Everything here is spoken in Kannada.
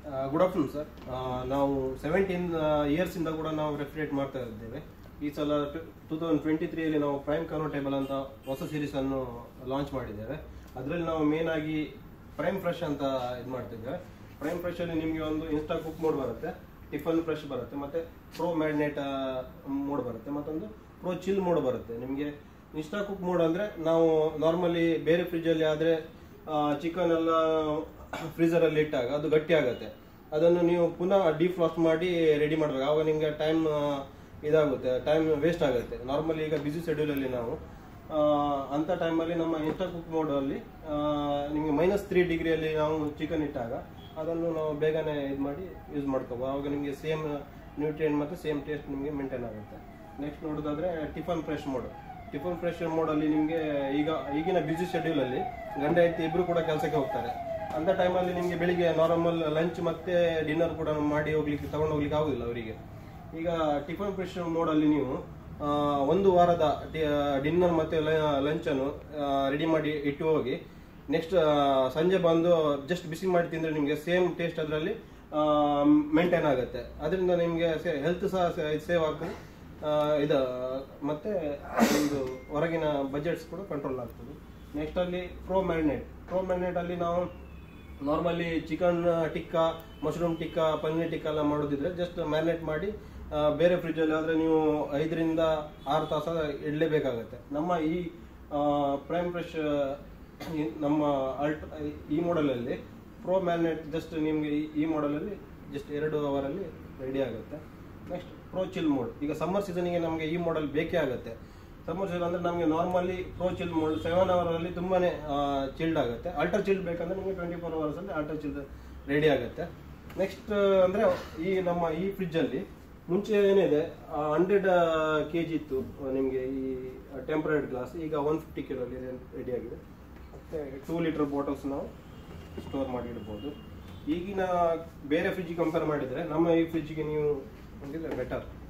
ಗುಡ್ ಆಫ್ಟರ್ನೂನ್ ಸರ್ ನಾವು ಸೆವೆಂಟೀನ್ ಇಯರ್ಸಿಂದ ಕೂಡ ನಾವು ರೆಫ್ರಿಜರೇಟ್ ಮಾಡ್ತಾ ಇದ್ದೇವೆ ಈ ಸಲ ಟೂ ತೌಸಂಡ್ ಟ್ವೆಂಟಿ ತ್ರೀಯಲ್ಲಿ ನಾವು ಪ್ರೈಮ್ ಕನ್ವರ್ಟೇಬಲ್ ಅಂತ ಹೊಸ ಸೀರೀಸ್ ಅನ್ನು ಲಾಂಚ್ ಮಾಡಿದ್ದೇವೆ ಅದರಲ್ಲಿ ನಾವು ಮೇನ್ ಆಗಿ ಪ್ರೈಮ್ ಫ್ರೆಶ್ ಅಂತ ಇದು ಮಾಡ್ತಿದ್ದೇವೆ ಪ್ರೈಮ್ ಫ್ರೆಶ್ ಅಲ್ಲಿ ನಿಮಗೆ ಒಂದು ಇನ್ಸ್ಟಾ ಕುಕ್ ಮೋಡ್ ಬರುತ್ತೆ ಟಿಫನ್ ಫ್ರೆಶ್ ಬರುತ್ತೆ ಮತ್ತೆ ಪ್ರೋ ಮ್ಯಾಗ್ನೆಟ್ ಮೋಡ್ ಬರುತ್ತೆ ಮತ್ತೊಂದು ಪ್ರೋ ಚಿಲ್ ಮೋಡ್ ಬರುತ್ತೆ ನಿಮಗೆ ಇನ್ಸ್ಟಾ ಕುಕ್ ಮೋಡ್ ಅಂದ್ರೆ ನಾವು ನಾರ್ಮಲಿ ಬೇರೆ ಫ್ರಿಜ್ ಅಲ್ಲಿ ಆದ್ರೆ ಚಿಕನ್ ಎಲ್ಲ ಫ್ರೀಸರ್ ಅಲ್ಲಿ ಇಟ್ಟಾಗ ಅದು ಗಟ್ಟಿ ಆಗುತ್ತೆ ಅದನ್ನು ನೀವು ಪುನಃ ಡಿಫ್ರಾಸ್ಟ್ ಮಾಡಿ ರೆಡಿ ಮಾಡ್ಬೇಕು ಆವಾಗ ನಿಮಗೆ ಟೈಮ್ ಇದಾಗುತ್ತೆ ಟೈಮ್ ವೇಸ್ಟ್ ಆಗುತ್ತೆ ನಾರ್ಮಲಿ ಈಗ ಬಿಸಿ ಶೆಡ್ಯೂಲಲ್ಲಿ ನಾವು ಆ, ಅಂತ ಟೈಮಲ್ಲಿ ನಮ್ಮ ಇನ್ಸ್ಟಾ ಕುಕ್ ಮೋಡಲ್ಲಿ ನಿಮಗೆ ಮೈನಸ್ ತ್ರೀ ಡಿಗ್ರಿಯಲ್ಲಿ ನಾವು ಚಿಕನ್ ಇಟ್ಟಾಗ ಅದನ್ನು ನಾವು ಬೇಗನೆ ಇದು ಮಾಡಿ ಯೂಸ್ ಮಾಡ್ಕೋಬೋದು ಆವಾಗ ನಿಮಗೆ ಸೇಮ್ ನ್ಯೂಟ್ರಿಯೆಂಟ್ ಮತ್ತು ಸೇಮ್ ಟೇಸ್ಟ್ ನಿಮಗೆ ಮೇಂಟೈನ್ ಆಗುತ್ತೆ ನೆಕ್ಸ್ಟ್ ನೋಡೋದಾದ್ರೆ tiffin fresh mode tiffin fresh ಮೋಡಲ್ಲಿ ನಿಮಗೆ ಈಗ ಈಗಿನ ಬಿಸಿ ಶೆಡ್ಯೂಲಲ್ಲಿ ಗಂಡ ಹೆಂಡತಿ ಇಬ್ಬರು ಕೂಡ ಕೆಲಸಕ್ಕೆ ಹೋಗ್ತಾರೆ ಅಂತ ಟೈಮಲ್ಲಿ ನಿಮಗೆ ಬೆಳಿಗ್ಗೆ ನಾರ್ಮಲ್ ಲಂಚ್ ಮತ್ತೆ ಡಿನ್ನರ್ ಕೂಡ ಮಾಡಿ ಹೋಗ್ಲಿಕ್ಕೆ ತಗೊಂಡು ಹೋಗ್ಲಿಕ್ಕೆ ಆಗುದಿಲ್ಲ ಅವರಿಗೆ ಈಗ ಟಿಫನ್ ಫ್ರೆಶ್ ಮೋಡಲ್ಲಿ ನೀವು ಆ, ಒಂದು ವಾರದ ಡಿನ್ನರ್ ಮತ್ತೆ ಲಂಚ್ ಅನ್ನು ರೆಡಿ ಮಾಡಿ ಇಟ್ಟು ಹೋಗಿ ನೆಕ್ಸ್ಟ್ ಸಂಜೆ ಬಂದು ಜಸ್ಟ್ ಬಿಸಿ ಮಾಡಿ ತಿಂದ್ರೆ ನಿಮಗೆ ಸೇಮ್ ಟೇಸ್ಟ್ ಅದರಲ್ಲಿ ಮೇಂಟೈನ್ ಆಗುತ್ತೆ ಅದರಿಂದ ನಿಮಗೆ ಹೆಲ್ತ್ ಸಹ ಸೇವ್ ಆಗ್ತದೆ ಆ, ಇದು ಮತ್ತೆ ಒಂದು ಹೊರಗಿನ ಬಜೆಟ್ಸ್ ಕೂಡ ಕಂಟ್ರೋಲ್ ಆಗ್ತದೆ ನೆಕ್ಸ್ಟ್ ಅಲ್ಲಿ ಪ್ರೋ ಮ್ಯಾರಿನೇಟ್ ಪ್ರೋ ಮ್ಯಾರಿನೇಟ್ ಅಲ್ಲಿ ನಾವು normally chicken tikka mushroom tikka paneer tikka ಎಲ್ಲ ಮಾಡೋದಿದ್ರೆ ಜಸ್ಟ್ ಮ್ಯಾರಿನೇಟ್ ಮಾಡಿ ಆ, ಬೇರೆ ಫ್ರಿಜ್ ಅಲ್ಲಿ ಆದ್ರೆ ನೀವು ಐದರಿಂದ ಆರು ತಾಸ ಇಡಲೇಬೇಕಾಗತ್ತೆ ನಮ್ಮ ಈ ಪ್ರೈಮ್ ಫ್ರೆಶ್ ನಮ್ಮ ಅಲ್ಟ್ ಈ ಮಾಡೆಲಲ್ಲಿ ಪ್ರೋ ಮ್ಯಾರಿನೇಟ್ ಜಸ್ಟ್ ನಿಮಗೆ ಈ ಮಾಡೆಲಲ್ಲಿ ಜಸ್ಟ್ ಎರಡು ಅವರಲ್ಲಿ ರೆಡಿ ಆಗುತ್ತೆ ನೆಕ್ಸ್ಟ್ ಪ್ರೋ ಚಿಲ್ ಮೋಡ್ ಈಗ ಸಮ್ಮರ್ ಸೀಸನ್ಗೆ ನಮಗೆ ಈ ಮಾಡೆಲ್ ಬೇಕೇ ಆಗುತ್ತೆ ಸಮ್ಮರ್ ಸೀಸನ್ ಅಂದ್ರೆ ನಮಗೆ normally pro chill mode seven hour ಅಲ್ಲಿ ತುಂಬಾನೇ ಚಿಲ್ಡ್ ಆಗುತ್ತೆ ಅಲ್ಟರ್ ಚಿಲ್ಡ್ ಬೇಕಂದ್ರೆ ನಿಮಗೆ ಟ್ವೆಂಟಿ ಫೋರ್ ಅವರ್ಸ್ ಅಲ್ಲಿ ಅಲ್ಟರ್ ಚಿಲ್ಡ್ ರೆಡಿ ಆಗುತ್ತೆ ನೆಕ್ಸ್ಟ್ ಅಂದ್ರೆ ಈ ನಮ್ಮ ಈ ಫ್ರಿಜ್ ಅಲ್ಲಿ ಮುಂಚೆ ಏನಿದೆ ಹಂಡ್ರೆಡ್ ಕೆ ಜಿ ಇತ್ತು ನಿಮಗೆ ಈ ಟೆಂಪರೇಟ್ ಗ್ಲಾಸ್ ಈಗ ಒನ್ ಫಿಫ್ಟಿ ಕಿಲೋ ರೆಡಿ ಆಗಿದೆ ಮತ್ತೆ ಟೂ ಲೀಟರ್ ಬಾಟಲ್ಸ್ ನಾವು ಸ್ಟೋರ್ ಮಾಡಿ ಇಡ್ಬೋದು ಈಗಿನ ಬೇರೆ ಫ್ರಿಜ್ ಕಂಪೇರ್ ಮಾಡಿದ್ರೆ ನಮ್ಮ ಈ ಫ್ರಿಜ್ಗೆ ನೀವು ಬೆಟರ್